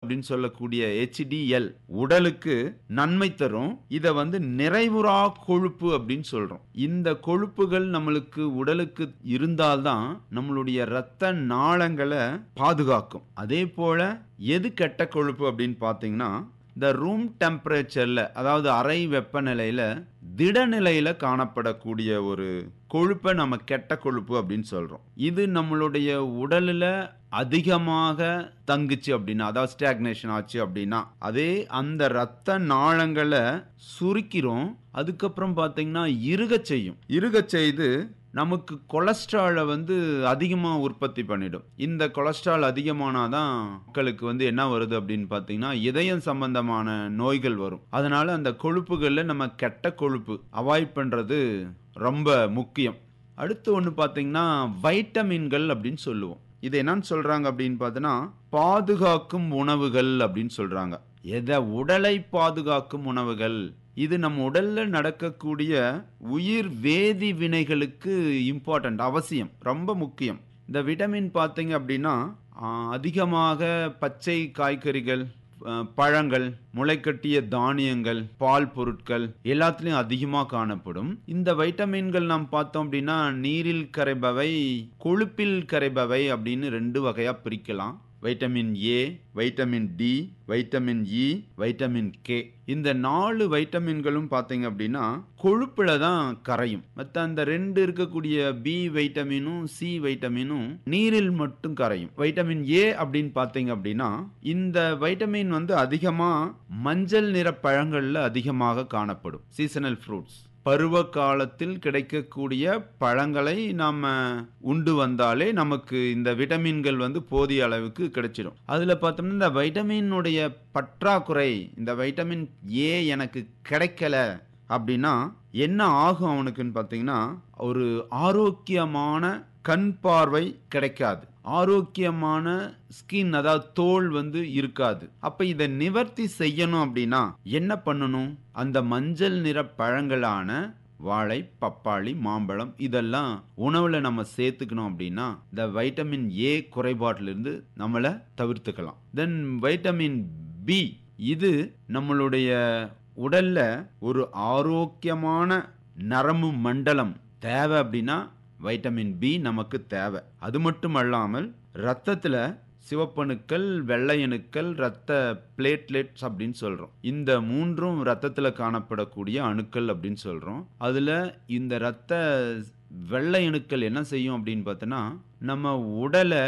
அப்படின்னு சொல்லக்கூடிய HDL உடலுக்கு நன்மை தரும் இதை வந்து நிறைவுறா கொழுப்பு அப்படின்னு சொல்றோம் இந்த கொழுப்புகள் நம்மளுக்கு உடலுக்கு இருந்தால்தான் நம்மளுடைய இரத்த நாளங்களை பாதுகாக்கும் அதே போல எது கெட்ட கொழுப்பு அப்படின்னு பார்த்தீங்கன்னா இந்த ரூம் டெம்பரேச்சர்ல அதாவது அறை வெப்பநிலையில திடநிலையில காணப்படக்கூடிய ஒரு கொழுப்பை நம்ம கெட்ட கொழுப்பு அப்படின்னு சொல்றோம் இது நம்மளுடைய உடல்ல அதிகமாக தங்குச்சு அப்படின்னா அதாவது ஸ்டாக்னேஷன் ஆச்சு அப்படின்னா அதே அந்த ரத்த நாளங்களை சுருக்கிறோம் அதுக்கப்புறம் பார்த்தீங்கன்னா இருகச் செய்யும் இருகச் செய்து நமக்கு கொலஸ்ட்ராலை வந்து அதிகமாக உற்பத்தி பண்ணிடும் இந்த கொலஸ்ட்ரால் அதிகமானாதான் மக்களுக்கு வந்து என்ன வருது அப்படின்னு பார்த்தீங்கன்னா இதயம் சம்பந்தமான நோய்கள் வரும் அதனால அந்த கொழுப்புகளில் நம்ம கெட்ட கொழுப்பு அவாய்ட் பண்ணுறது ரொம்ப முக்கியம் அடுத்து ஒன்று பார்த்தீங்கன்னா வைட்டமின்கள் அப்படின்னு சொல்லுவோம் இது என்னன்னு சொல்றாங்க அப்படின்னு பார்த்தோன்னா பாதுகாக்கும் உணவுகள் அப்படின்னு சொல்றாங்க எதை உடலை பாதுகாக்கும் உணவுகள் இது நம்ம உடல்ல நடக்கக்கூடிய உயிர் வேதி வினைகளுக்கு இம்பார்ட்டன்ட் அவசியம் ரொம்ப முக்கியம் இந்த விட்டமின் பார்த்தீங்க அப்படின்னா ஆஹ், அதிகமாக பச்சை காய்கறிகள் அஹ், பழங்கள் முளைக்கட்டிய தானியங்கள் பால் பொருட்கள் எல்லாத்துலேயும் அதிகமாக காணப்படும் இந்த வைட்டமின்கள் நாம் பார்த்தோம் அப்படின்னா நீரில் கரைபவை கொழுப்பில் கரைபவை அப்படின்னு ரெண்டு வகையாக பிரிக்கலாம் vitamin A vitamin D vitamin E vitamin K இந்த நாலு வைட்டமின்களும் பார்த்தீங்க அப்படின்னா கொழுப்புல தான் கரையும் மற்ற அந்த ரெண்டு இருக்கக்கூடிய பி வைட்டமினும் சி வைட்டமினும் நீரில் மட்டும் கரையும் வைட்டமின் ஏ அப்படின்னு பார்த்தீங்க அப்படின்னா இந்த வைட்டமின் வந்து அதிகமாக மஞ்சள் நிற பழங்கள்ல அதிகமாக காணப்படும் சீசனல் ஃப்ரூட்ஸ் பருவ காலத்தில் கிடைக்கக்கூடிய பழங்களை நாம் உண்டு வந்தாலே நமக்கு இந்த விட்டமின்கள் வந்து போதிய அளவுக்கு கிடைச்சிடும் அதில் பார்த்தோம்னா இந்த வைட்டமினுடைய பற்றாக்குறை இந்த வைட்டமின் ஏ எனக்கு கிடைக்கல அப்படின்னா என்ன ஆகும் அவனுக்குன்னு பார்த்தீங்கன்னா ஒரு ஆரோக்கியமான கண் பார்வை கிடைக்காது ஆரோக்கியமான ஸ்கின் அதாவது தோல் வந்து இருக்காது அப்ப இதை நிவர்த்தி செய்யணும் அப்படின்னா என்ன பண்ணணும் அந்த மஞ்சள் நிற பழங்களான வாழை பப்பாளி மாம்பழம் இதெல்லாம் உணவுல நம்ம சேர்த்துக்கணும் அப்படின்னா இந்த வைட்டமின் ஏ குறைபாட்டிலிருந்து நம்மளை தவிர்த்துக்கலாம் தென் வைட்டமின் பி இது நம்மளுடைய உடல்ல ஒரு ஆரோக்கியமான நரம்பு மண்டலம் தேவை அப்படின்னா வைட்டமின் பி நமக்கு தேவை அது மட்டும் அல்லாமல் ரத்தத்துல சிவப்பணுக்கள் வெள்ளையணுக்கள் ரத்த பிளேட்லெட்ஸ் அப்படின்னு சொல்றோம் இந்த மூன்றும் ரத்தத்துல காணப்படக்கூடிய அணுக்கள் அப்படின்னு சொல்றோம் அதுல இந்த ரத்த வெள்ளை அணுக்கள் என்ன செய்யும் அப்படின்னு பார்த்தோன்னா நம்ம உடலை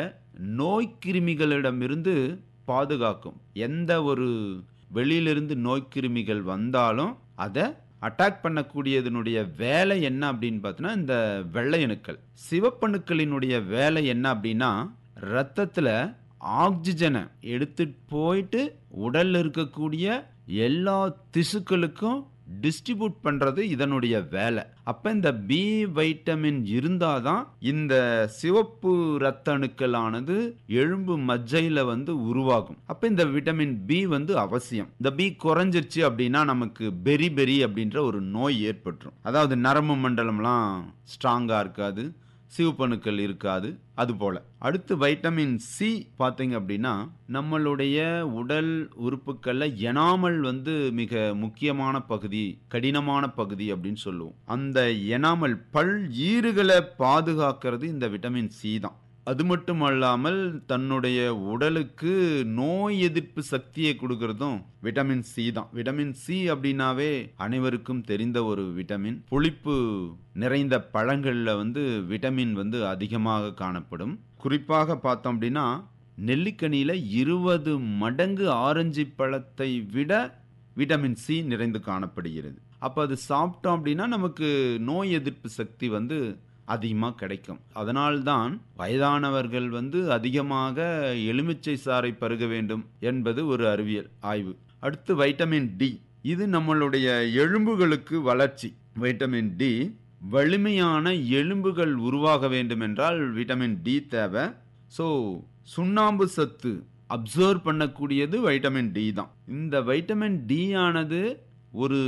நோய்க்கிருமிகளிடமிருந்து பாதுகாக்கும் எந்த ஒரு வெளியிலிருந்து நோய்க்கிருமிகள் வந்தாலும் அதை அட்டாக் பண்ணக்கூடியதனுடைய வேலை என்ன அப்படின்னு பார்த்தோன்னா இந்த வெள்ளையணுக்கள் சிவப்பணுக்களினுடைய வேலை என்ன அப்படின்னா ரத்தத்துல ஆக்சிஜனை எடுத்துட்டு போயிட்டு உடல்ல இருக்கக்கூடிய எல்லா திசுக்களுக்கும் டிஸ்ட்ரிபியூட் பண்றது இதனுடைய வேலை அப்ப இந்த பி வைட்டமின் இருந்தாதான் இந்த சிவப்பு ரத்த அணுக்களானது எலும்பு மஜ்ஜையில வந்து உருவாகும் அப்ப இந்த விட்டமின் பி வந்து அவசியம் இந்த பி குறைஞ்சிருச்சு அப்படின்னா நமக்கு பெரி பெரி அப்படின்ற ஒரு நோய் ஏற்பட்டுரும் அதாவது நரம்பு மண்டலம்லாம் ஸ்ட்ராங்கா இருக்காது சிவப்பணுக்கள் இருக்காது அது போல அடுத்து வைட்டமின் சி பார்த்தீங்க அப்படின்னா நம்மளுடைய உடல் உறுப்புக்கள்ல எனாமல் வந்து மிக முக்கியமான பகுதி கடினமான பகுதி அப்படின்னு சொல்லுவோம் அந்த எனாமல் பல் ஈறுகளை பாதுகாக்கிறது இந்த விட்டமின் சி தான் அது மட்டும் அல்லாமல் தன்னுடைய உடலுக்கு நோய் எதிர்ப்பு சக்தியை கொடுக்கறதும் விட்டமின் சி தான் விட்டமின் சி அப்படின்னாவே அனைவருக்கும் தெரிந்த ஒரு விட்டமின் புளிப்பு நிறைந்த பழங்களில் வந்து விட்டமின் வந்து அதிகமாக காணப்படும் குறிப்பாக பார்த்தோம் அப்படின்னா நெல்லிக்கனியில் இருபது மடங்கு ஆரஞ்சு பழத்தை விட விட்டமின் சி நிறைந்து காணப்படுகிறது அப்போ அது சாப்பிட்டோம் அப்படின்னா நமக்கு நோய் எதிர்ப்பு சக்தி வந்து அதிகமாக கிடைக்கும் அதனால்தான் வயதானவர்கள் வந்து அதிகமாக எலுமிச்சை சாறை பருக வேண்டும் என்பது ஒரு அறிவியல் ஆய்வு அடுத்து வைட்டமின் டி இது நம்மளுடைய எலும்புகளுக்கு வளர்ச்சி வைட்டமின் டி வலிமையான எலும்புகள் உருவாக வேண்டும் என்றால் விட்டமின் டி தேவை ஸோ சுண்ணாம்பு சத்து அப்சர்வ் பண்ணக்கூடியது வைட்டமின் டி தான் இந்த வைட்டமின் டி ஆனது ஒரு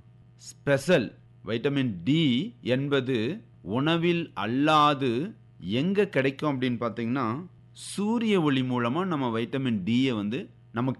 ஸ்பெஷல் வைட்டமின் டி என்பது உணவில் அல்லாது எங்கே கிடைக்கும் அப்படின்னு பார்த்தீங்கன்னா சூரிய ஒளி மூலமாக நம்ம வைட்டமின் டியை வந்து நமக்கு